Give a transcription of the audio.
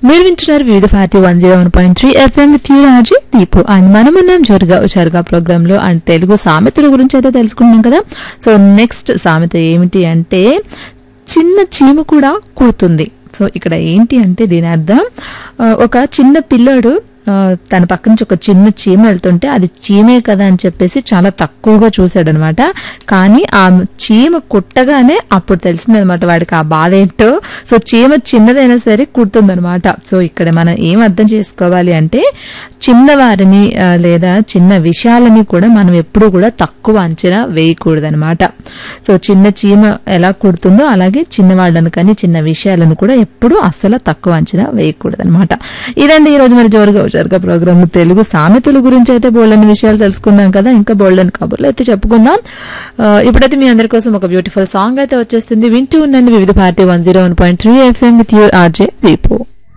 మీరు వింటున్నారు Vividh Bharati one zero one point three FM with you Raji Deepu and మనమున్నాం జోరుగా ఉచారుగా ప్రోగ్రామ్ లో అండ్ తెలుగు సామెతల గురించి అయితే తెలుసుకున్నాం కదా సో నెక్స్ట్ సామెత ఏమిటి అంటే చిన్న చీమ కూడా కుడుతుంది సో ఇక్కడ ఏంటి అంటే దీని అర్థం ఆ, ఒక చిన్న పిల్లోడు ఆ, తన పక్క నుంచి ఒక చిన్న చీమ వెళ్తుంటే అది చీమే కదా అని చెప్పేసి చాలా తక్కువగా చూశాడనమాట కానీ ఆ చీమ కుట్టగానే అప్పుడు తెలిసిందనమాట వాడికి ఆ బాధ ఏంటో సో చీమ చిన్నదైనా సరే కుడుతుందనమాట సో ఇక్కడ మనం ఏం అర్థం చేసుకోవాలి అంటే చిన్నవారిని ఆ, లేదా చిన్న విషయాలని కూడా మనం ఎప్పుడూ కూడా తక్కువ అంచనా వేయకూడదనమాట సో చిన్న చీమ ఎలా కుడుతుందో అలాగే చిన్నవాళ్ళను కానీ చిన్న విషయాలను కూడా ఎప్పుడూ అస్సలు తక్కువ అంచనా వేయకూడదనమాట ఇదండి ఈ రోజు మరి జోరుగా జోరుగా ప్రోగ్రామ్ తెలుగు సామెతల గురించి అయితే బోల్డని విషయాలు తెలుసుకున్నాం కదా ఇంకా బోల్డని కబుర్లు అయితే చెప్పుకుందాం ఆ, ఇప్పుడైతే మీ అందరి కోసం ఒక బ్యూటిఫుల్ సాంగ్ అయితే వచ్చేస్తుంది వింటూ ఉండండి Vividh Bharati one zero one point three FM with your RJ Deepu